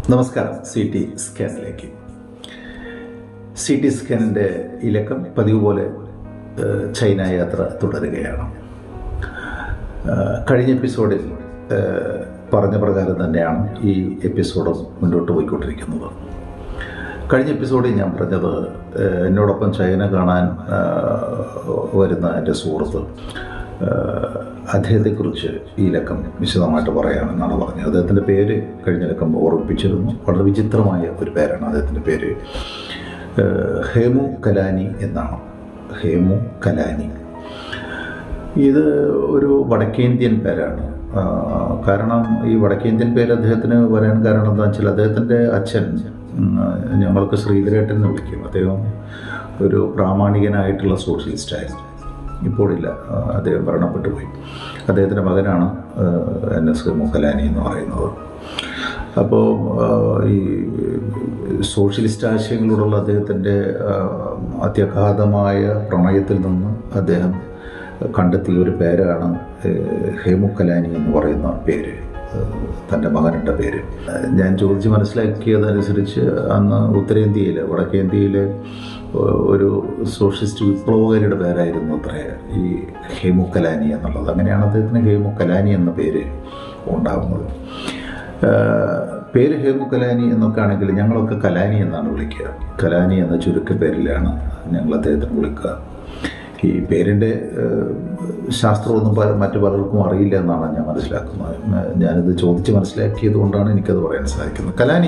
നമസ്കാരം C T സ്കാനിലേക്ക് C T സ്കാനിൻ്റെ ഇലക്കം പതിവ് പോലെ ഏഹ്, ചൈന യാത്ര തുടരുകയാണ് ഏഹ്, കഴിഞ്ഞ എപ്പിസോഡിൽ ഏഹ്, പറഞ്ഞ പ്രകാരം തന്നെയാണ് ഈ എപ്പിസോഡ് മുന്നോട്ട് പോയിക്കൊണ്ടിരിക്കുന്നത് കഴിഞ്ഞ എപ്പിസോഡിൽ ഞാൻ പറഞ്ഞത് ഏഹ്, എന്നോടൊപ്പം ചൈന കാണാൻ ഏഹ്, വരുന്ന എൻ്റെ സുഹൃത്ത് ഏഹ്, അദ്ദേഹത്തെക്കുറിച്ച് ഈ ലക്കം വിശദമായിട്ട് പറയാമെന്നാണ് പറഞ്ഞത് അദ്ദേഹത്തിൻ്റെ പേര് കഴിഞ്ഞ ലക്കം ഓർമ്മിപ്പിച്ചിരുന്നു വളരെ വിചിത്രമായ ഒരു പേരാണ് അദ്ദേഹത്തിൻ്റെ പേര് ഏഹ്, ഹേമു കലാനി എന്നാണ് ഹേമു കലാനി ഇത് ഒരു വടക്കേന്ത്യൻ പേരാണ് ആ, കാരണം ഈ വടക്കേന്ത്യൻ പേര് അദ്ദേഹത്തിന് വരാൻ കാരണം എന്താ വെച്ചാൽ അദ്ദേഹത്തിൻ്റെ അച്ഛൻ ഉം, ഞങ്ങൾക്ക് ശ്രീധരേട്ടൻ എന്ന് വിളിക്കും അദ്ദേഹം ഒരു പ്രാമാണികനായിട്ടുള്ള സോഷ്യലിസ്റ്റായിരുന്നു ഇപ്പോഴില്ല ആ, അദ്ദേഹം മരണപ്പെട്ടു പോയി അദ്ദേഹത്തിൻ്റെ മകനാണ് ആ, എൻ എസ് മുക്കലാനി എന്ന് പറയുന്നത് അപ്പോൾ ആ, ഈ സോഷ്യലിസ്റ്റ് ആശയങ്ങളോടുള്ള അദ്ദേഹത്തിൻ്റെ ആ, അത്യഗാധമായ പ്രണയത്തിൽ നിന്ന് അദ്ദേഹം കണ്ടെത്തിയ ഒരു പേരാണ് ഏഹ്, ഹേമു കലാനി എന്ന് പറയുന്ന പേര് ഏഹ്, തൻ്റെ മകനിട്ട പേര് ഏഹ്, ഞാൻ ചോദിച്ച് മനസ്സിലാക്കിയതനുസരിച്ച് അന്ന് ഉത്തരേന്ത്യയിൽ വടക്കേന്ത്യയിൽ ഒരു സോഷ്യലിസ്റ്റ് വിപ്ലവകാരിയുടെ പേരായിരുന്നു അത്രേ ഈ ഹേമു കലാനി എന്നുള്ളത് അങ്ങനെയാണ് അദ്ദേഹത്തിന് ഹേമു കലാനി എന്ന പേര് ഉണ്ടാകുന്നത് ഏഹ്, പേര് ഹേമു കലാനി എന്നൊക്കെ ആണെങ്കിൽ ഞങ്ങളൊക്കെ കലാനി എന്നാണ് വിളിക്കുക കലാനി എന്ന ചുരുക്ക പേരിലാണ് ഞങ്ങൾ അദ്ദേഹത്തിന് വിളിക്കുക ഈ പേരിൻ്റെ ഏഹ്, ശാസ്ത്രമൊന്നും പല- മറ്റു പലർക്കും അറിയില്ല എന്നാണ് ഞാൻ മനസ്സിലാക്കുന്നത് ഏഹ്, ഞാനിത് ചോദിച്ച് മനസ്സിലാക്കിയത് കൊണ്ടാണ് എനിക്കത് പറയാൻ സാധിക്കുന്നത് കലാനി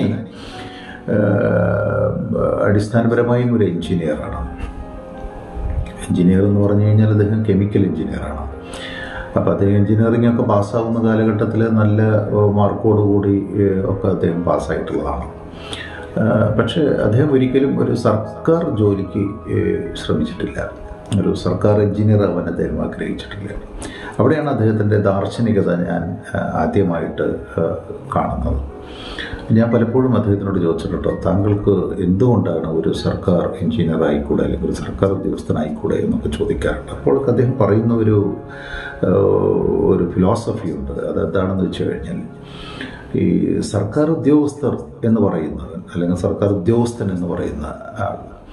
ഏഹ്, അടിസ്ഥാനപരമായും ഒരു എഞ്ചിനീയറാണ് എഞ്ചിനീയർ എന്ന് പറഞ്ഞു കഴിഞ്ഞാൽ അദ്ദേഹം കെമിക്കൽ എഞ്ചിനീയറാണ് അപ്പോൾ അദ്ദേഹം എഞ്ചിനീയറിംഗ് ഒക്കെ പാസ്സാവുന്ന കാലഘട്ടത്തിൽ നല്ല ഏഹ്, മാർക്കോടുകൂടി ഏഹ്, ഒക്കെ അദ്ദേഹം പാസ്സായിട്ടുള്ളതാണ് ഏഹ്, പക്ഷേ അദ്ദേഹം ഒരിക്കലും ഒരു സർക്കാർ ജോലിക്ക് ഏഹ്, ശ്രമിച്ചിട്ടില്ല ഒരു സർക്കാർ എഞ്ചിനീയർ ആവാൻ അദ്ദേഹം ആഗ്രഹിച്ചിട്ടില്ല അവിടെയാണ് അദ്ദേഹത്തിൻ്റെ ദാർശനികത ഞാൻ ഏഹ്, ആദ്യമായിട്ട് ഏഹ്, കാണുന്നത് ഞാൻ പലപ്പോഴും അദ്ദേഹത്തിനോട് ചോദിച്ചിട്ടുണ്ട് താങ്കൾക്ക് എന്തുകൊണ്ടാണ് ഒരു സർക്കാർ എഞ്ചിനീയർ ആയിക്കൂടെ അല്ലെങ്കിൽ ഒരു സർക്കാർ ഉദ്യോഗസ്ഥനായിക്കൂടെ എന്നൊക്കെ ചോദിക്കാറുണ്ട് അപ്പോൾ അദ്ദേഹം പറയുന്ന ഒരു ഏഹ്, ഒരു ഫിലോസഫി ഉണ്ട് അത് എന്താണെന്ന് വെച്ച് കഴിഞ്ഞാൽ ഈ സർക്കാർ ഉദ്യോഗസ്ഥർ എന്ന് പറയുന്നത് അല്ലെങ്കിൽ സർക്കാർ ഉദ്യോഗസ്ഥൻ എന്ന് പറയുന്ന ആൾ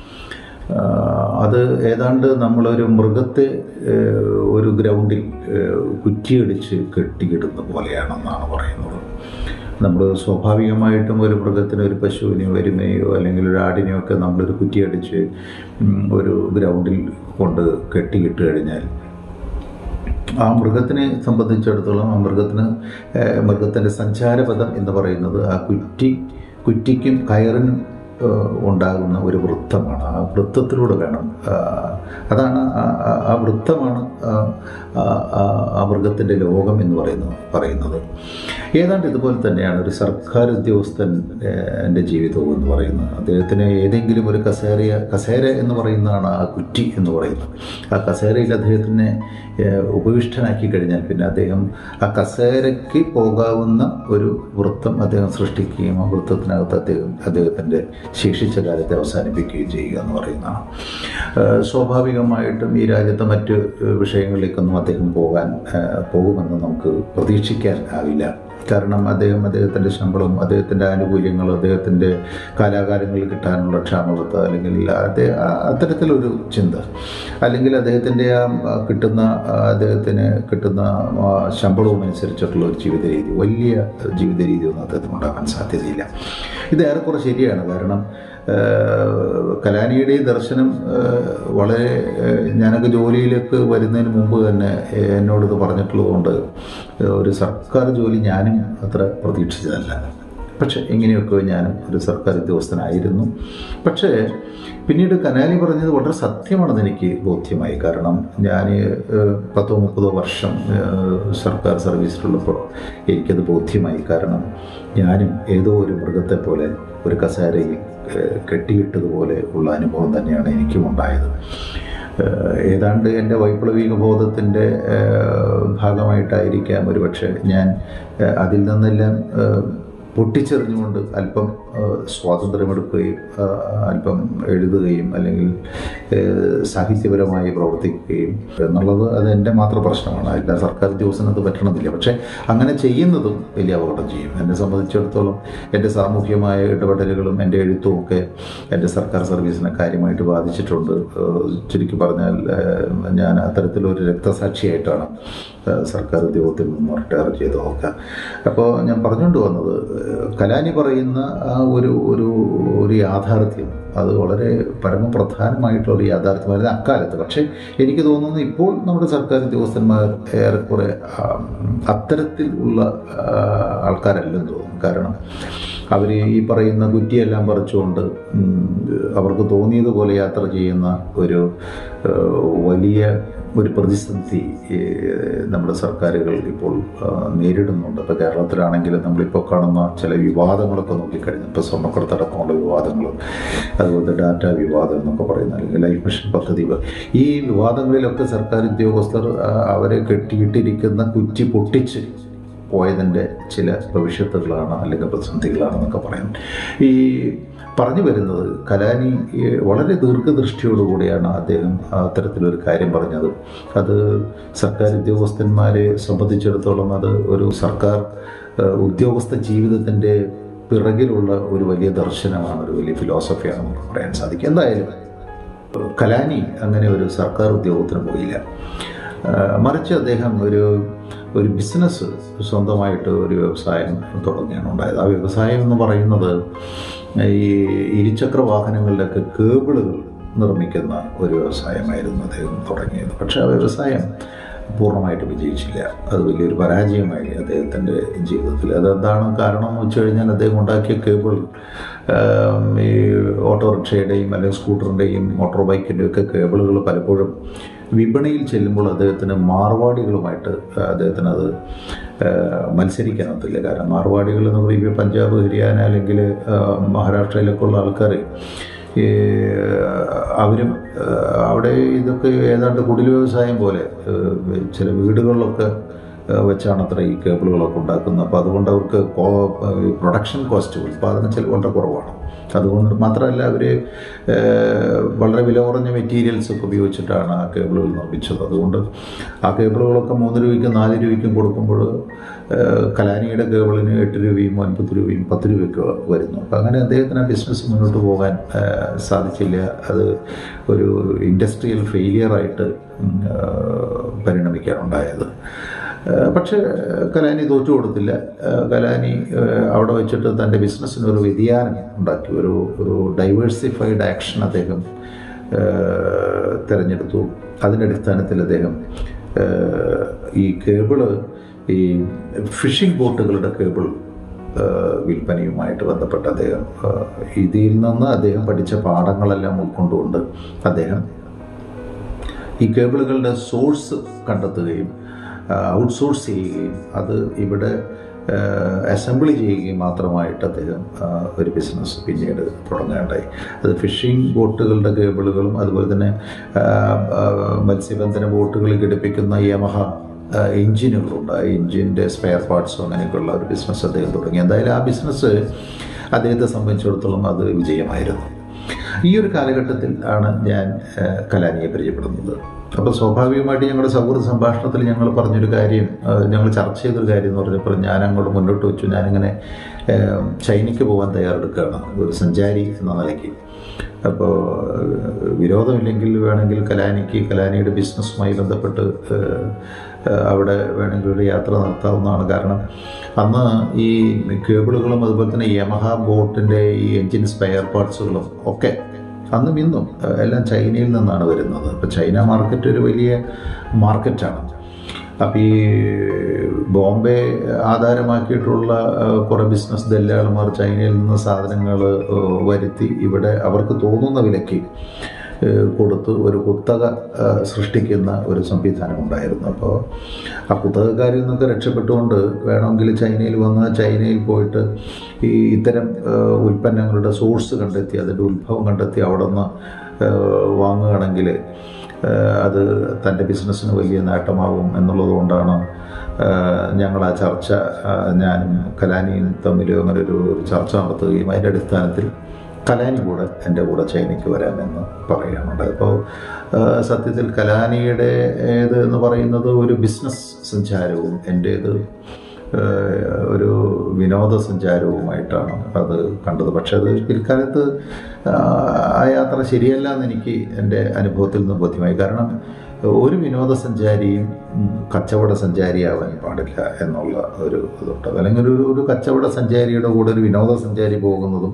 ആഹ് അത് ഏതാണ്ട് നമ്മളൊരു മൃഗത്തെ ഏഹ്, ഒരു ഗ്രൗണ്ടിൽ ഏഹ്, കുറ്റിയടിച്ച് കെട്ടിയിടുന്ന പോലെയാണെന്നാണ് പറയുന്നത് നമ്മൾ സ്വാഭാവികമായിട്ടും ഒരു മൃഗത്തിന് ഒരു പശുവിനെയോ എരുമയോ അല്ലെങ്കിൽ ഒരു ആടിനെയോ ഒക്കെ നമ്മളൊരു കുറ്റിയടിച്ച് ഉം, ഒരു ഗ്രൗണ്ടിൽ കൊണ്ട് കെട്ടിയിട്ട് കഴിഞ്ഞാൽ ആ മൃഗത്തിനെ സംബന്ധിച്ചിടത്തോളം ആ മൃഗത്തിന് ഏഹ്, മൃഗത്തിൻ്റെ സഞ്ചാരപഥം എന്ന് പറയുന്നത് ആ കുറ്റി കുറ്റിക്കും കയറിനും ഏഹ്, ഉണ്ടാകുന്ന ഒരു വൃത്തമാണ് ആ വൃത്തത്തിലൂടെ വേണം ആഹ്, അതാണ് ആ- ആ- ആ വൃത്തമാണ് ആ- ആ- ആ- ആ മൃഗത്തിൻ്റെ ലോകം എന്ന് പറയുന്നത് പറയുന്നത് ഏതാണ്ട് ഇതുപോലെ തന്നെയാണ് ഒരു സർക്കാർ ഉദ്യോഗസ്ഥൻ ഏഹ്, എൻ്റെ ജീവിതവും എന്ന് പറയുന്നത് അദ്ദേഹത്തിന് ഏതെങ്കിലും ഒരു കസേര കസേര എന്ന് പറയുന്നതാണ് ആ കുറ്റി എന്ന് പറയുന്നത് ആ കസേരയിൽ അദ്ദേഹത്തിനെ ഏഹ്, ഉപവിഷ്ടനാക്കി കഴിഞ്ഞാൽ പിന്നെ അദ്ദേഹം ആ കസേരയ്ക്ക് പോകാവുന്ന ഒരു വൃത്തം അദ്ദേഹം സൃഷ്ടിക്കുകയും ആ വൃത്തത്തിനകത്ത് അദ്ദേഹം അദ്ദേഹത്തിൻ്റെ ശേഷിച്ച കാലത്തെ അവസാനിപ്പിക്കുകയും ചെയ്യുക എന്ന് പറയുന്നതാണ് ഏഹ്, സ്വാഭാവികമായിട്ടും ഈ രാജ്യത്തെ മറ്റ് ഏഹ്, വിഷയങ്ങളിലേക്കൊന്നും അദ്ദേഹം പോകാൻ ഏഹ്, പോകുമെന്ന് നമുക്ക് പ്രതീക്ഷിക്കാൻ ആവില്ല കാരണം അദ്ദേഹം അദ്ദേഹത്തിൻ്റെ ശമ്പളവും അദ്ദേഹത്തിൻ്റെ ആനുകൂല്യങ്ങളും അദ്ദേഹത്തിൻ്റെ കാലാകാലങ്ങളിൽ കിട്ടാനുള്ള ക്ഷാമബദ്ധ അല്ലെങ്കിൽ അദ്ദേഹം അത്തരത്തിലൊരു ചിന്ത അല്ലെങ്കിൽ അദ്ദേഹത്തിൻ്റെ ആ ആ കിട്ടുന്ന ആ അദ്ദേഹത്തിന് കിട്ടുന്ന ആ ശമ്പളവും അനുസരിച്ചിട്ടുള്ള ഒരു ജീവിത രീതി വലിയ ജീവിത രീതിയൊന്നും അദ്ദേഹത്തിന് ഉണ്ടാകാൻ സാധ്യതയില്ല ഇത് ഏറെക്കുറെ ശരിയാണ് കാരണം ഏഹ്, കലാനിയുടെ ഈ ദർശനം ഏഹ്, വളരെ ഏഹ്, ഞാനൊക്കെ ജോലിയിലേക്ക് വരുന്നതിന് മുമ്പ് തന്നെ ഏഹ്, എന്നോടിത് പറഞ്ഞിട്ടുള്ളത് കൊണ്ട് ഒരു സർക്കാർ ജോലി ഞാനും അത്ര പ്രതീക്ഷിച്ചതല്ല പക്ഷെ ഇങ്ങനെയൊക്കെ ഞാനും ഒരു സർക്കാർ ഉദ്യോഗസ്ഥനായിരുന്നു പക്ഷേ പിന്നീട് കനാലി പറഞ്ഞത് വളരെ സത്യമാണെന്ന് എനിക്ക് ബോധ്യമായി കാരണം ഞാൻ ഏഹ്, പത്തോ മുപ്പതോ വർഷം ഏഹ്, സർക്കാർ സർവീസിലുള്ളപ്പോൾ എനിക്കത് ബോധ്യമായി കാരണം ഞാനും ഏതോ ഒരു മൃഗത്തെ പോലെ ഒരു കസേരയിൽ ഏഹ്, കെട്ടിയിട്ടതുപോലെ ഉള്ള അനുഭവം തന്നെയാണ് എനിക്കും ഉണ്ടായത് ഏഹ്, ഏതാണ്ട് എൻ്റെ വൈപ്ലവിക ബോധത്തിൻ്റെ ഏഹ്, ഭാഗമായിട്ടായിരിക്കാം ഒരുപക്ഷെ ഞാൻ ഏഹ്, അതിൽ നിന്നെല്ലാം ഏഹ്, പൊട്ടിച്ചെറിഞ്ഞുകൊണ്ട് അല്പം ഏഹ്, സ്വാതന്ത്ര്യമെടുക്കുകയും ഏഹ്, അല്പം എഴുതുകയും അല്ലെങ്കിൽ ഏഹ്, സാഹിത്യപരമായി പ്രവർത്തിക്കുകയും എന്നുള്ളത് അത് എൻ്റെ മാത്രം പ്രശ്നമാണ് എല്ലാ സർക്കാർ ഉദ്യോഗസ്ഥനും അത് പറ്റണമെന്നില്ല പക്ഷേ അങ്ങനെ ചെയ്യുന്നതും വലിയ അപകടം ചെയ്യും എന്നെ സംബന്ധിച്ചിടത്തോളം എൻ്റെ സാമൂഹ്യമായ ഇടപെടലുകളും എൻ്റെ എഴുത്തും ഒക്കെ എൻ്റെ സർക്കാർ സർവീസിനെ കാര്യമായിട്ട് ബാധിച്ചിട്ടുണ്ട് ഏഹ്, ചുരുക്കി പറഞ്ഞാൽ ഏഹ്, ഞാൻ അത്തരത്തിലൊരു രക്തസാക്ഷിയായിട്ടാണ് ഏഹ്, സർക്കാർ ഉദ്യോഗത്തിൽ നിന്ന് റിട്ടയർ ചെയ്തതൊക്കെ അപ്പോൾ ഞാൻ പറഞ്ഞുകൊണ്ട് വന്നത് ഏഹ്, കലാനി പറയുന്ന ആ ഒരു ഒരു ഒരു യാഥാർത്ഥ്യം അത് വളരെ പരമപ്രധാനമായിട്ടുള്ള ഒരു യാഥാർത്ഥ്യമായിരുന്നു അക്കാലത്ത് പക്ഷേ എനിക്ക് തോന്നുന്നു ഇപ്പോൾ നമ്മുടെ സർക്കാർ ഉദ്യോഗസ്ഥന്മാർ ഏറെക്കുറെ ആ, അത്തരത്തിൽ ഉള്ള ആ, ആൾക്കാരല്ലെന്ന് തോന്നുന്നു കാരണം അവർ ഈ പറയുന്ന കുറ്റിയെല്ലാം പറിച്ചുകൊണ്ട് ഉം, അവർക്ക് തോന്നിയതുപോലെ യാത്ര ചെയ്യുന്ന ഒരു ഏഹ്, വലിയ ഒരു പ്രതിസന്ധി ഏഹ്, നമ്മുടെ സർക്കാരുകൾ ഇപ്പോൾ ആ, നേരിടുന്നുണ്ട് ഇപ്പോൾ കേരളത്തിലാണെങ്കിൽ നമ്മളിപ്പോൾ കാണുന്ന ചില വിവാദങ്ങളൊക്കെ നോക്കിക്കഴിഞ്ഞാൽ ഇപ്പോൾ സ്വർണ്ണക്കടത്തടക്കമുള്ള വിവാദങ്ങൾ അതുപോലെ ഡാറ്റ വിവാദം എന്നൊക്കെ പറയുന്ന അല്ലെങ്കിൽ ലൈഫ് മിഷൻ പദ്ധതി ഈ വിവാദങ്ങളിലൊക്കെ സർക്കാർ ഉദ്യോഗസ്ഥർ ആ, അവരെ കെട്ടിയിട്ടിരിക്കുന്ന കുറ്റി പൊട്ടിച്ച് പോയതിൻ്റെ ചില ഭവിഷ്യത്തുകളാണ് അല്ലെങ്കിൽ പ്രതിസന്ധികളാണെന്നൊക്കെ പറയാം ഈ പറഞ്ഞു വരുന്നത് കലാനി ഈ വളരെ ദീർഘദൃഷ്ടിയോടുകൂടിയാണ് അദ്ദേഹം അത്തരത്തിലൊരു കാര്യം പറഞ്ഞത് അത് സർക്കാർ ഉദ്യോഗസ്ഥന്മാരെ സംബന്ധിച്ചിടത്തോളം അത് ഒരു സർക്കാർ ഏഹ്, ഉദ്യോഗസ്ഥ ജീവിതത്തിൻ്റെ പിറകിലുള്ള ഒരു വലിയ ദർശനമാണ് ഒരു വലിയ ഫിലോസഫിയാണ് നമുക്ക് പറയാൻ സാധിക്കും എന്തായാലും കലാനി അങ്ങനെ ഒരു സർക്കാർ ഉദ്യോഗത്തിന് പോയില്ല ആ, മറിച്ച് അദ്ദേഹം ഒരു ഒരു ബിസിനസ് സ്വന്തമായിട്ട് ഒരു വ്യവസായം തുടങ്ങിയാണ് ഉണ്ടായത് ആ വ്യവസായം എന്ന് പറയുന്നത് ഈ ഇരുചക്ര വാഹനങ്ങളുടെയൊക്കെ കേബിളുകൾ നിർമ്മിക്കുന്ന ഒരു വ്യവസായമായിരുന്നു അദ്ദേഹം തുടങ്ങിയത് പക്ഷേ ആ വ്യവസായം പൂർണ്ണമായിട്ട് വിജയിച്ചില്ല അത് വലിയൊരു പരാജയമായി അദ്ദേഹത്തിൻ്റെ ജീവിതത്തിൽ അതെന്താണ് കാരണം എന്ന് വെച്ച് കഴിഞ്ഞാൽ അദ്ദേഹം ഉണ്ടാക്കിയ കേബിൾ ആം, ഈ ഓട്ടോറിക്ഷയുടെയും അല്ലെങ്കിൽ സ്കൂട്ടറിൻ്റെയും മോട്ടോർ ബൈക്കിൻ്റെയും ഒക്കെ കേബിളുകൾ പലപ്പോഴും വിപണിയിൽ ചെല്ലുമ്പോൾ അദ്ദേഹത്തിന് മാർവാടികളുമായിട്ട് അദ്ദേഹത്തിന് അത് മത്സരിക്കാനൊത്തില്ല കാരണം മാർവാടികൾ എന്ന് പറയുമ്പോൾ പഞ്ചാബ് ഹരിയാന അല്ലെങ്കിൽ ആ, മഹാരാഷ്ട്രയിലൊക്കെ ഉള്ള ആൾക്കാർ ഈ അവരും ആ, അവിടെ ഇതൊക്കെ ഏതാണ്ട് കുടിൽ വ്യവസായം പോലെ ആ, ചില വീടുകളിലൊക്കെ ആ, വെച്ചാണ് അത്ര ഈ കേബിളുകളൊക്കെ ഉണ്ടാക്കുന്നത് അപ്പോൾ അതുകൊണ്ട് അവർക്ക് കോ പ്രൊഡക്ഷൻ കോസ്റ്റ് ഉൽപ്പാദന ചെലവ് വളരെ കുറവാണ് അതുകൊണ്ട് മാത്രമല്ല അവർ വളരെ വില കുറഞ്ഞ മെറ്റീരിയൽസ് ഒക്കെ ഉപയോഗിച്ചിട്ടാണ് ആ കേബിളുകൾ നിർമ്മിച്ചത് അതുകൊണ്ട് ആ കേബിളുകളൊക്കെ മൂന്ന് രൂപയ്ക്കും നാല് രൂപയ്ക്കും കൊടുക്കുമ്പോൾ ഏഹ്, കലാനിയുടെ കേബിളിന് എട്ട് രൂപയും ഒൻപത് രൂപയും പത്ത് രൂപയൊക്കെ വരുന്നു അപ്പം അങ്ങനെ അദ്ദേഹത്തിന് ആ ബിസിനസ് മുന്നോട്ട് പോകാൻ ഏഹ്, സാധിച്ചില്ല അത് ഒരു ഇൻഡസ്ട്രിയൽ ഫെയിലിയറായിട്ട് പരിണമിക്കാനുണ്ടായത് ഏഹ് പക്ഷേ കലാനി തോറ്റു കൊടുത്തില്ല ഏഹ് കലാനി ഏഹ് അവിടെ വെച്ചിട്ട് തൻ്റെ ബിസിനസ്സിന് ഒരു വ്യതിയാനം ഉണ്ടാക്കി ഒരു ഒരു ഡൈവേഴ്സിഫൈഡ് ആക്ഷൻ അദ്ദേഹം ഏഹ് തിരഞ്ഞെടുത്തു അതിൻ്റെ അടിസ്ഥാനത്തിൽ അദ്ദേഹം ഏഹ് ഈ കേബിള് ഈ ഫിഷിംഗ് ബോട്ടുകളുടെ കേബിൾ ഏഹ് വിൽപ്പനയുമായിട്ട് ബന്ധപ്പെട്ട് അദ്ദേഹം ഏഹ് ഇതിൽ നിന്ന് അദ്ദേഹം പഠിച്ച പാഠങ്ങളെല്ലാം ഉൾക്കൊണ്ടുകൊണ്ട് അദ്ദേഹം ഈ കേബിളുകളുടെ സോഴ്സ് കണ്ടെത്തുകയും ഔട്ട്സോഴ്സ് ചെയ്യുകയും അത് ഇവിടെ അസംബിളി ചെയ്യുകയും മാത്രമായിട്ട് അദ്ദേഹം ആ, ഒരു ബിസിനസ് പിന്നീട് തുടങ്ങേണ്ടായി അത് ഫിഷിംഗ് ബോട്ടുകളുടെ കേബിളുകളും അതുപോലെ തന്നെ ആ, ആ, മത്സ്യബന്ധന ബോട്ടുകളിൽ ഘടിപ്പിക്കുന്ന യമഹ എഞ്ചിനുകളുണ്ട് ആ എഞ്ചിൻ്റെ സ്പെയർ പാർട്സും അങ്ങനെയൊക്കെയുള്ള ഒരു ബിസിനസ് അദ്ദേഹം തുടങ്ങി എന്തായാലും ആ ബിസിനസ് അദ്ദേഹത്തെ സംബന്ധിച്ചിടത്തോളം അത് വിജയമായിരുന്നു ഈ ഒരു കാലഘട്ടത്തിൽ ആണ് ഞാൻ ഏഹ്, കലാനിയെ പരിചയപ്പെടുന്നത് അപ്പോൾ സ്വാഭാവികമായിട്ട് ഞങ്ങളുടെ സൗഹൃദ സംഭാഷണത്തിൽ ഞങ്ങൾ പറഞ്ഞൊരു കാര്യം ഏഹ്, ഞങ്ങൾ ചർച്ച ചെയ്തൊരു കാര്യം എന്ന് പറഞ്ഞപ്പോൾ ഞാൻ അങ്ങോട്ട് മുന്നോട്ട് വെച്ചു ഞാനിങ്ങനെ ഏഹ്, ചൈനയ്ക്ക് പോകാൻ തയ്യാറെടുക്കുകയാണ് ഒരു സഞ്ചാരി എന്ന നിലയ്ക്ക് അപ്പോൾ ഏഹ്, വിരോധമില്ലെങ്കിൽ വേണമെങ്കിൽ കലാനിക്ക് കലാനിയുടെ ബിസിനസ്സുമായി ബന്ധപ്പെട്ട് ഏഹ്, ഏഹ്, അവിടെ വേണമെങ്കിൽ ഒരു യാത്ര നടത്താവുന്നതാണ് കാരണം അന്ന് ഈ കേബിളുകളും അതുപോലെ തന്നെ യമഹ ബോട്ടിൻ്റെ ഈ എൻജിൻ സ്പെയർ പാർട്സുകളും ഒക്കെ അന്നും ഇന്നും ഏഹ്, എല്ലാം ചൈനയിൽ നിന്നാണ് വരുന്നത് അപ്പോൾ ചൈന മാർക്കറ്റ് ഒരു വലിയ മാർക്കറ്റാണ് അപ്പോൾ ഈ ബോംബെ ആധാരമാക്കിയിട്ടുള്ള ഏഹ്, കുറേ ബിസിനസ് ദല്ലാളുമാർ ചൈനയിൽ നിന്ന് സാധനങ്ങൾ വരുത്തി ഇവിടെ അവർക്ക് തോന്നുന്ന വിലയ്ക്ക് ഏഹ്, കൊടുത്ത് ഒരു കുത്തക ഏഹ്, സൃഷ്ടിക്കുന്ന ഒരു സംവിധാനം ഉണ്ടായിരുന്നു അപ്പോൾ ആ കുത്തകക്കാരിൽ നിന്നൊക്കെ രക്ഷപ്പെട്ടുകൊണ്ട് വേണമെങ്കിൽ ചൈനയിൽ വന്ന് ചൈനയിൽ പോയിട്ട് ഈ ഇത്തരം ഏഹ്, ഉൽപ്പന്നങ്ങളുടെ സോഴ്സ് കണ്ടെത്തി അതിൻ്റെ ഉത്ഭവം കണ്ടെത്തി അവിടെ നിന്ന് ഏഹ്, വാങ്ങുകയാണെങ്കിൽ ഏഹ്, അത് തൻ്റെ ബിസിനസ്സിന് വലിയ നേട്ടമാകും എന്നുള്ളത് കൊണ്ടാണ് ഞങ്ങൾ ആ ചർച്ച ആ, ഞാനും കലാനിയും തമ്മിൽ അങ്ങനെ ഒരു ഒരു ചർച്ച നടത്തുകയും അതിൻ്റെ അടിസ്ഥാനത്തിൽ കലാനി കൂടെ എൻ്റെ കൂടെ ചൈനയ്ക്ക് വരാമെന്ന് പറയുകയാണുണ്ട് അപ്പോൾ സത്യത്തിൽ കലാനിയുടെ ഏത് എന്ന് പറയുന്നത് ഒരു ബിസിനസ് സഞ്ചാരവും എൻ്റേത് ഏഹ് ഒരു വിനോദസഞ്ചാരവുമായിട്ടാണ് അത് കണ്ടത് പക്ഷെ അത് പിൽക്കാലത്ത് ആ യാത്ര ശരിയല്ല എന്ന് എനിക്ക് എൻ്റെ അനുഭവത്തിൽ നിന്ന് ബോധ്യമായി കാരണം ഒരു വിനോദസഞ്ചാരിയും ഉം, കച്ചവട സഞ്ചാരിയാവാൻ പാടില്ല എന്നുള്ള ഒരു ഇതുണ്ട് അല്ലെങ്കിൽ ഒരു ഒരു കച്ചവട സഞ്ചാരിയുടെ കൂടെ ഒരു വിനോദസഞ്ചാരി പോകുന്നതും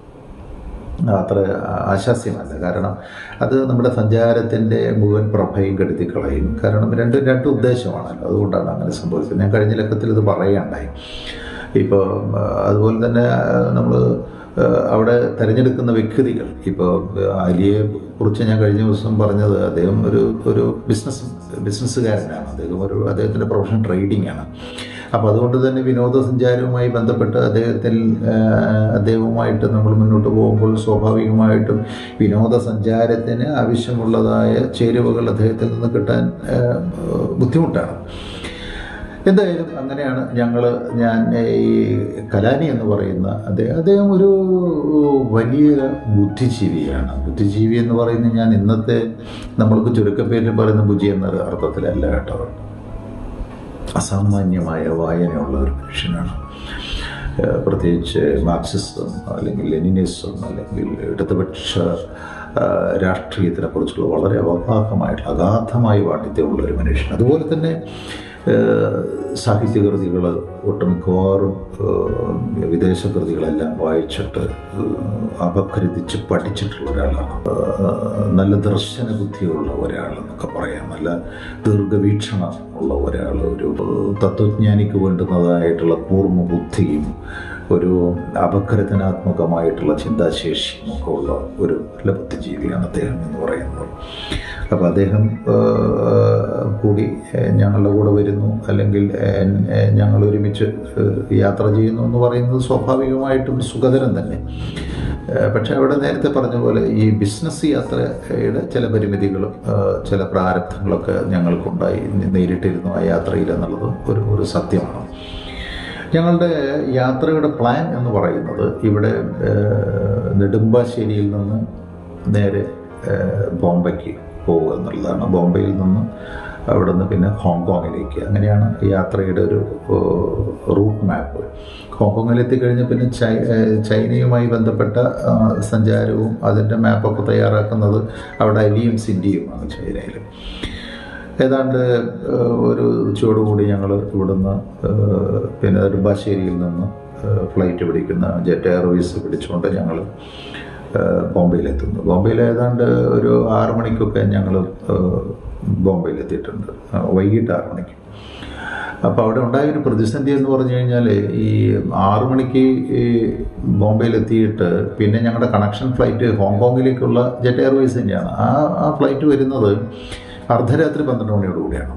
അത്ര ആശാസ്യമല്ല കാരണം അത് നമ്മുടെ സഞ്ചാരത്തിൻ്റെ മുഴുവൻ പ്രഭയും കെടുത്തി കളയും കാരണം രണ്ട് രണ്ട് ഉദ്ദേശമാണല്ലോ അതുകൊണ്ടാണ് അങ്ങനെ സംഭവിച്ചത് ഞാൻ കഴിഞ്ഞ ലക്കത്തിൽ ഇത് പറയുകയുണ്ടായി ഇപ്പോൾ അതുപോലെ തന്നെ നമ്മൾ അവിടെ തിരഞ്ഞെടുക്കുന്ന വ്യക്തികൾ ഇപ്പോൾ അലിയെ കുറിച്ച് ഞാൻ കഴിഞ്ഞ ദിവസം പറഞ്ഞത് അദ്ദേഹം ഒരു ഒരു ബിസിനസ് ബിസിനസ്സുകാരനാണ് അദ്ദേഹം ഒരു അദ്ദേഹത്തിൻ്റെ പ്രൊഫഷൻ ട്രേഡിംഗ് ആണ് അപ്പോൾ അതുകൊണ്ട് തന്നെ വിനോദസഞ്ചാരവുമായി ബന്ധപ്പെട്ട് അദ്ദേഹത്തിൽ ആ, അദ്ദേഹവുമായിട്ട് നമ്മൾ മുന്നോട്ട് പോകുമ്പോൾ സ്വാഭാവികമായിട്ടും വിനോദസഞ്ചാരത്തിന് ആവശ്യമുള്ളതായ ചേരുവകൾ അദ്ദേഹത്തിൽ നിന്ന് കിട്ടാൻ ആ, ബുദ്ധിമുട്ടാണ് എന്തായാലും അങ്ങനെയാണ് ഞങ്ങൾ ഞാൻ ഈ കലാനി എന്ന് പറയുന്ന അദ്ദേഹം അദ്ദേഹം ഒരു വലിയ ബുദ്ധിജീവിയാണ് ബുദ്ധിജീവി എന്ന് പറയുന്നത് ഞാൻ ഇന്നത്തെ നമ്മൾക്ക് ചുരുക്കപ്പേരിൽ പറയുന്ന ബുജി എന്ന അർത്ഥത്തിലല്ല കേട്ടോ അസാമാന്യമായ വായനയുള്ള ഒരു മനുഷ്യനാണ് ഏഹ് പ്രത്യേകിച്ച് മാർക്സിസം അല്ലെങ്കിൽ ലെനിനിസം അല്ലെങ്കിൽ ഇടതുപക്ഷ ആഹ് രാഷ്ട്രീയത്തിനെ കുറിച്ചുള്ള വളരെ അവഗാഹമായിട്ടുള്ള അഗാധമായ പാണ്ഡിത്യമുള്ള ഒരു മനുഷ്യൻ അതുപോലെ തന്നെ ഏഹ് സാഹിത്യകൃതികൾ ഒട്ടുമിക്കവാറും ഏഹ് വിദേശ കൃതികളെല്ലാം വായിച്ചിട്ട് ഏഹ് അപഗ്രഥിച്ച് പഠിച്ചിട്ടുള്ള ഒരാളാണ് ഏഹ് നല്ല ദർശന ബുദ്ധിയുള്ള ഒരാളെന്നൊക്കെ പറയാം നല്ല ദീർഘവീക്ഷണം ഉള്ള ഒരാൾ ഒരു തത്വജ്ഞാനിക്ക് വേണ്ടുന്നതായിട്ടുള്ള പൂർണ്ണ ബുദ്ധിയും ഒരു അപഗ്രഥനാത്മകമായിട്ടുള്ള ചിന്താശേഷിയും ഒക്കെ ഉള്ള ഒരു നല്ല ബുദ്ധിജീവിയാണ് അദ്ദേഹം എന്ന് പറയുന്നത് അപ്പോൾ അദ്ദേഹം ഏഹ്, കൂടി ഏഹ്, ഞങ്ങളുടെ കൂടെ വരുന്നു അല്ലെങ്കിൽ ഏഹ്, ഏഹ്, ഞങ്ങൾ ഒരുമിച്ച് ഏഹ്, യാത്ര ചെയ്യുന്നു എന്ന് പറയുന്നത് സ്വാഭാവികമായിട്ടും സുഖകരം തന്നെ ഏഹ്, പക്ഷേ അവിടെ നേരത്തെ പറഞ്ഞ പോലെ ഈ ബിസിനസ് യാത്രയുടെ ചില പരിമിതികളും ഏഹ്, ചില പ്രാരബ്ധങ്ങളൊക്കെ ഞങ്ങൾക്കുണ്ടായി നേരിട്ടിരുന്നു ആ യാത്രയിൽ എന്നുള്ളത് ഒരു ഒരു സത്യമാണ് ഞങ്ങളുടെ യാത്രയുടെ പ്ലാൻ എന്ന് പറയുന്നത് ഇവിടെ ഏഹ്, നെടുമ്പാശ്ശേരിയിൽ നിന്ന് നേരെ ഏഹ്, ബോംബെക്ക് പോകുക എന്നുള്ളതാണ് ബോംബെയിൽ നിന്ന് അവിടെ നിന്ന് പിന്നെ ഹോങ്കോങ്ങിലേക്ക് അങ്ങനെയാണ് യാത്രയുടെ ഒരു ഏഹ്, റൂട്ട് മാപ്പ് ഹോങ്കോങ്ങിൽ എത്തിക്കഴിഞ്ഞ് പിന്നെ ചൈ ഏഹ്, ചൈനയുമായി ബന്ധപ്പെട്ട ആ, സഞ്ചാരവും അതിൻ്റെ മാപ്പൊക്കെ തയ്യാറാക്കുന്നത് അവിടെ അലിയും സിൻഡിയുമാണ് ചൈനയിൽ ഏതാണ്ട് ഏഹ്, ഒരു ഉച്ചയോടുകൂടി ഞങ്ങൾ ഇവിടുന്ന് ഏഹ്, പിന്നെ നെടുമ്പാശ്ശേരിയിൽ നിന്ന് ഏഹ്, ഫ്ലൈറ്റ് പിടിക്കുന്ന ജെറ്റ് എയർവേസ് പിടിച്ചുകൊണ്ട് ഞങ്ങൾ ബോംബെയിലെത്തുന്നു ബോംബെയിൽ ഏതാണ്ട് ഒരു ആറ് മണിക്കൊക്കെ ഞങ്ങൾ ബോംബെയിൽ എത്തിയിട്ടുണ്ട് ആ, വൈകിട്ട് ആറ് മണിക്ക് അപ്പോൾ അവിടെ ഉണ്ടായ ഒരു പ്രതിസന്ധി എന്ന് പറഞ്ഞു കഴിഞ്ഞാൽ ഈ ആറു മണിക്ക് ഈ ബോംബെയിൽ എത്തിയിട്ട് പിന്നെ ഞങ്ങളുടെ കണക്ഷൻ ഫ്ലൈറ്റ് ഹോങ്കോങ്ങിലേക്കുള്ള ജെറ്റ് എയർവേസ് തന്നെയാണ് ആ ആ ഫ്ലൈറ്റ് വരുന്നത് അർദ്ധരാത്രി പന്ത്രണ്ട് മണിയോട് കൂടിയാണ്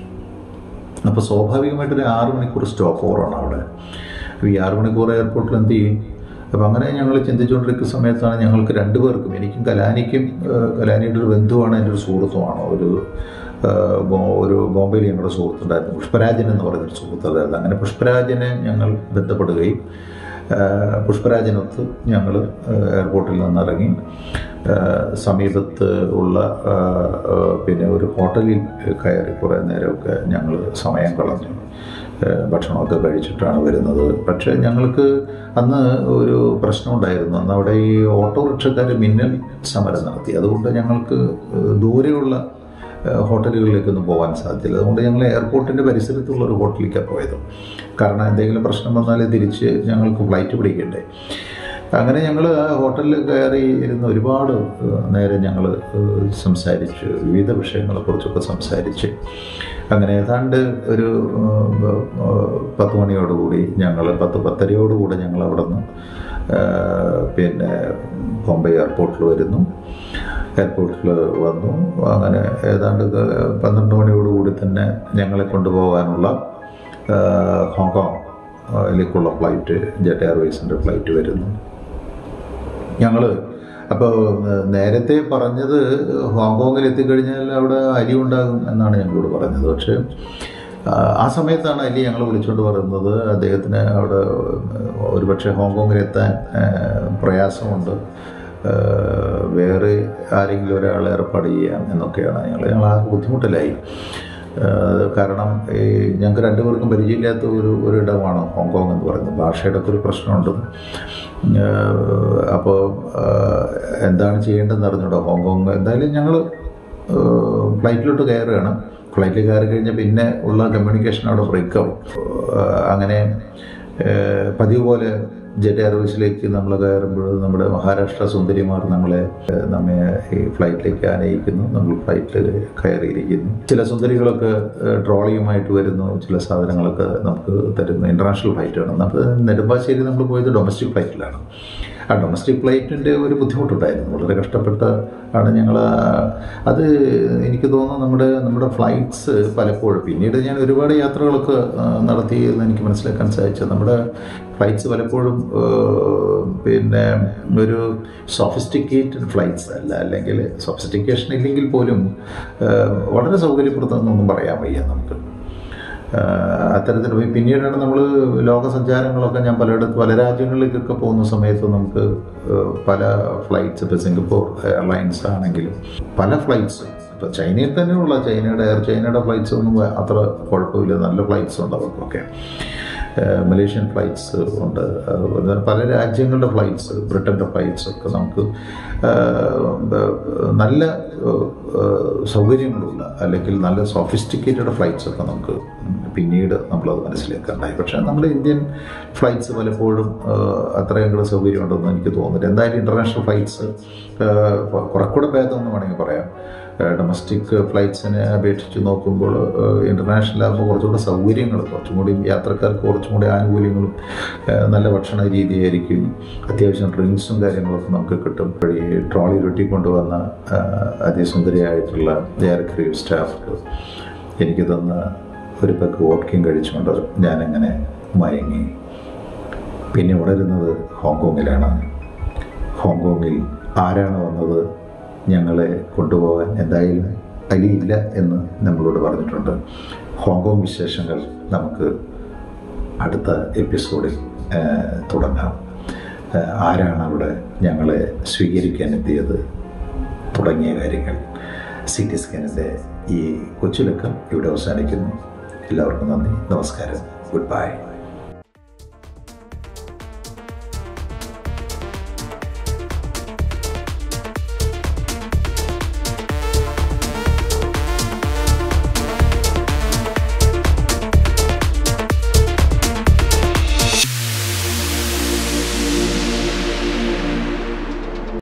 അപ്പോൾ സ്വാഭാവികമായിട്ടൊരു ആറ് മണിക്കൂർ സ്റ്റോപ്പ് ഓവറാണ് അവിടെ അപ്പോൾ ഈ ആറ് മണിക്കൂർ എയർപോർട്ടിൽ എന്ത് ചെയ്യും അപ്പോൾ അങ്ങനെ ഞങ്ങൾ ചിന്തിച്ചുകൊണ്ടിരിക്കുന്ന സമയത്താണ് ഞങ്ങൾക്ക് രണ്ടുപേർക്കും എനിക്കും കലാനിക്കും ഏഹ്, കലാനിയുടെ ഒരു ബന്ധുവാണ് എൻ്റെ ഒരു സുഹൃത്തുമാണ് ഒരു ഏഹ്, ബോ- ഒരു ബോംബെയിൽ ഞങ്ങളുടെ സുഹൃത്തുണ്ടായിരുന്നു പുഷ്പരാജൻ എന്ന് പറയുന്നൊരു സുഹൃത്തുണ്ടായിരുന്നു അങ്ങനെ പുഷ്പരാജനെ ഞങ്ങൾ ബന്ധപ്പെടുകയും ഏഹ്, പുഷ്പരാജനൊത്ത് ഞങ്ങൾ എയർപോർട്ടിൽ നിന്ന് ഇറങ്ങി ഏഹ്, സമീപത്ത് ഉള്ള ഏഹ്, ഏഹ്, പിന്നെ ഒരു ഹോട്ടലിൽ കയറി കുറേ നേരമൊക്കെ ഞങ്ങൾ സമയം കളഞ്ഞു ഏഹ്, ഭക്ഷണമൊക്കെ കഴിച്ചിട്ടാണ് വരുന്നത് പക്ഷേ ഞങ്ങൾക്ക് അന്ന് ഒരു പ്രശ്നമുണ്ടായിരുന്നു അന്ന് അവിടെ ഈ ഓട്ടോറിക്ഷക്കാർ മിന്നൽ സമരം നടത്തി അതുകൊണ്ട് ഞങ്ങൾക്ക് ഏഹ്, ദൂരെയുള്ള ഏഹ്, ഹോട്ടലുകളിലേക്കൊന്നും പോകാൻ സാധിച്ചില്ല അതുകൊണ്ട് ഞങ്ങൾ എയർപോർട്ടിൻ്റെ പരിസരത്തുള്ള ഒരു ഹോട്ടലിലേക്കാണ് പോയത് കാരണം എന്തെങ്കിലും പ്രശ്നം വന്നാൽ തിരിച്ച് ഞങ്ങൾക്ക് ഫ്ലൈറ്റ് പിടിക്കണ്ടേ അങ്ങനെ ഞങ്ങൾ ആ ഹോട്ടലിൽ കയറി ഇരുന്ന് ഒരുപാട് ഏഹ്, നേരം ഞങ്ങൾ സംസാരിച്ച് വിവിധ വിഷയങ്ങളെക്കുറിച്ചൊക്കെ സംസാരിച്ച് അങ്ങനെ ഏതാണ്ട് ഒരു ഏഹ്, ഏഹ്, പത്ത് മണിയോടുകൂടി ഞങ്ങൾ പത്ത് പത്തരയോടുകൂടി ഞങ്ങൾ അവിടെ നിന്ന് പിന്നെ ബോംബെ എയർപോർട്ടിൽ വരുന്നു എയർപോർട്ടിൽ വന്നു അങ്ങനെ ഏതാണ്ട് ക- പന്ത്രണ്ട് മണിയോടുകൂടി തന്നെ ഞങ്ങളെ കൊണ്ടുപോകാനുള്ള ഏഹ്, ഹോങ്കോങ്ങിലേക്കുള്ള ഫ്ലൈറ്റ് ജെറ്റ് എയർവേസിൻ്റെ ഫ്ലൈറ്റ് വരുന്നു ഞങ്ങൾ അപ്പോൾ നേരത്തെ പറഞ്ഞത് ഹോങ്കോങ്ങിൽ എത്തിക്കഴിഞ്ഞാൽ അവിടെ അരി ഉണ്ടാകും എന്നാണ് ഞങ്ങളോട് പറഞ്ഞത് പക്ഷേ ആ സമയത്താണ് അല്ലി ഞങ്ങൾ വിളിച്ചുകൊണ്ട് പറയുന്നത് അദ്ദേഹത്തിന് അവിടെ ഒരുപക്ഷെ ഹോങ്കോങ്ങിൽ എത്താൻ പ്രയാസമുണ്ട് വേറെ ആരെങ്കിലും ഒരാളെ ഏർപ്പാട് ചെയ്യാം എന്നൊക്കെയാണ് ഞങ്ങൾ ഞങ്ങൾ ആ ബുദ്ധിമുട്ടിലായി കാരണം ഈ ഞങ്ങൾക്ക് രണ്ടുപേർക്കും പരിചയമില്ലാത്ത ഒരു ഒരിടമാണ് ഹോങ്കോങ് എന്ന് പറയുന്നത് ഭാഷയുടെ ഒക്കെ ഒരു പ്രശ്നമുണ്ട് അപ്പോൾ എന്താണ് ചെയ്യേണ്ടതെന്ന് അറിഞ്ഞൂടോ ഹോങ്കോങ് എന്തായാലും ഞങ്ങൾ ഫ്ലൈറ്റിലോട്ട് കയറുകയാണ് ഫ്ലൈറ്റിൽ കയറി കഴിഞ്ഞാൽ പിന്നെ ഉള്ള കമ്മ്യൂണിക്കേഷൻ അവിടെ ബ്രേക്ക് ആവും അങ്ങനെ പതിവ് പോലെ ജെറ്റ് എയർവേസിലേക്ക് നമ്മൾ കയറുമ്പോൾ നമ്മുടെ മഹാരാഷ്ട്ര സുന്ദരിമാർ നമ്മളെ നമ്മെ ഈ ഫ്ലൈറ്റിലേക്ക് ആനയിക്കുന്നു നമ്മൾ ഫ്ലൈറ്റിൽ കയറിയിരിക്കുന്നു ചില സുന്ദരികളൊക്കെ ട്രോളിയുമായിട്ട് വരുന്നു ചില സാധനങ്ങളൊക്കെ നമുക്ക് തരുന്നു ഇൻ്റർനാഷണൽ ഫ്ലൈറ്റാണ് നമുക്ക് നെടുമ്പാശ്ശേരി നമ്മൾ പോയത് ഡൊമസ്റ്റിക് ഫ്ലൈറ്റിലാണ് ആ ഡൊമസ്റ്റിക് ഫ്ലൈറ്റിൻ്റെ ഒരു ബുദ്ധിമുട്ടുണ്ടായിരുന്നു വളരെ കഷ്ടപ്പെട്ട ആണ് ഞങ്ങൾ അത് എനിക്ക് തോന്നുന്നു നമ്മുടെ നമ്മുടെ ഫ്ലൈറ്റ്സ് പലപ്പോഴും പിന്നീട് ഞാൻ ഒരുപാട് യാത്രകളൊക്കെ നടത്തി എന്ന് എനിക്ക് മനസ്സിലാക്കാൻ സാധിച്ചത് നമ്മുടെ ഫ്ലൈറ്റ്സ് പലപ്പോഴും പിന്നെ ഒരു സോഫിസ്റ്റിക്കേറ്റഡ് ഫ്ലൈറ്റ്സ് അല്ല അല്ലെങ്കിൽ സോഫിസ്റ്റിക്കേഷൻ ഇല്ലെങ്കിൽ പോലും വളരെ സൗകര്യപ്രദമെന്നൊന്നും പറയാൻ വയ്യ നമുക്ക് അത്തരത്തിൽ പോയി പിന്നീടാണ് നമ്മൾ ലോക സഞ്ചാരങ്ങളൊക്കെ ഞാൻ പലയിടത്ത് പല രാജ്യങ്ങളിലേക്കൊക്കെ പോകുന്ന സമയത്ത് നമുക്ക് പല ഫ്ലൈറ്റ്സ് ഇപ്പോൾ സിംഗപ്പൂർ എയർലൈൻസ് ആണെങ്കിലും പല ഫ്ലൈറ്റ്സ് ഇപ്പോൾ ചൈനയിൽ തന്നെയുള്ള ചൈനയുടെ എയർ ചൈനയുടെ ഫ്ലൈറ്റ്സ് ഒന്നും അത്ര കുഴപ്പമില്ല നല്ല ഫ്ലൈറ്റ്സ് ഉണ്ട് അവർക്കൊക്കെ മലേഷ്യൻ ഫ്ലൈറ്റ്സ് ഉണ്ട് പല രാജ്യങ്ങളുടെ ഫ്ലൈറ്റ്സ് ബ്രിട്ടൻ്റെ ഫ്ലൈറ്റ്സ് ഒക്കെ നമുക്ക് നല്ല സൗകര്യങ്ങളുള്ള അല്ലെങ്കിൽ നല്ല സോഫിസ്റ്റിക്കേറ്റഡ് ഫ്ലൈറ്റ്സ് ഒക്കെ നമുക്ക് പിന്നീട് നമ്മളത് മനസ്സിലാക്കാണ്ടായി പക്ഷേ നമ്മുടെ ഇന്ത്യൻ ഫ്ലൈറ്റ്സ് പലപ്പോഴും അത്രയും കൂടെ സൗകര്യമുണ്ടെന്ന് എനിക്ക് തോന്നുന്നില്ല എന്തായാലും ഇൻ്റർനാഷണൽ ഫ്ലൈറ്റ്സ് കുറച്ചുകൂടെ ഭേദം എന്ന് വേണമെങ്കിൽ പറയാം ഡൊമസ്റ്റിക് ഫ്ലൈറ്റ്സിനെ അപേക്ഷിച്ച് നോക്കുമ്പോൾ ഇൻ്റർനാഷണൽ ആകുമ്പോൾ കുറച്ചുകൂടെ സൗകര്യങ്ങൾ കുറച്ചും കൂടി യാത്രക്കാർക്ക് കുറച്ചും കൂടി ആനുകൂല്യങ്ങളും നല്ല ഭക്ഷണ രീതിയായിരിക്കും അത്യാവശ്യം ഡ്രിങ്ക്സും കാര്യങ്ങളൊക്കെ നമുക്ക് കിട്ടും ഈ ട്രോളി റൊട്ടി കൊണ്ടുവന്ന അതിസുന്ദരിയായിട്ടുള്ള എയർ ക്രീം സ്റ്റാഫ് എനിക്ക് തന്ന ഒരു പെക്ക് വോട്ട്കിയും കഴിച്ചുകൊണ്ട് ഞാനങ്ങനെ മയങ്ങി പിന്നെ ഉണരുന്നത് ഹോങ്കോങ്ങിലാണ് ഹോങ്കോങ്ങിൽ ആരാണ് വന്നത് ഞങ്ങളെ കൊണ്ടുപോകാൻ എന്തായാലും അലിയില്ല എന്ന് നമ്മളോട് പറഞ്ഞിട്ടുണ്ട് ഹോങ്കോങ് വിശേഷങ്ങൾ നമുക്ക് അടുത്ത എപ്പിസോഡിൽ തുടങ്ങാം ആരാണ് അവിടെ ഞങ്ങളെ സ്വീകരിക്കാൻ എത്തിയത് തുടങ്ങിയ കാര്യങ്ങൾ സി ടി സ്കാനിൻ്റെ ഈ കൊച്ചുലക്കം ഇവിടെ അവസാനിക്കുന്നു എല്ലാവർക്കും നന്ദി നമസ്കാരം ഗുഡ് ബൈ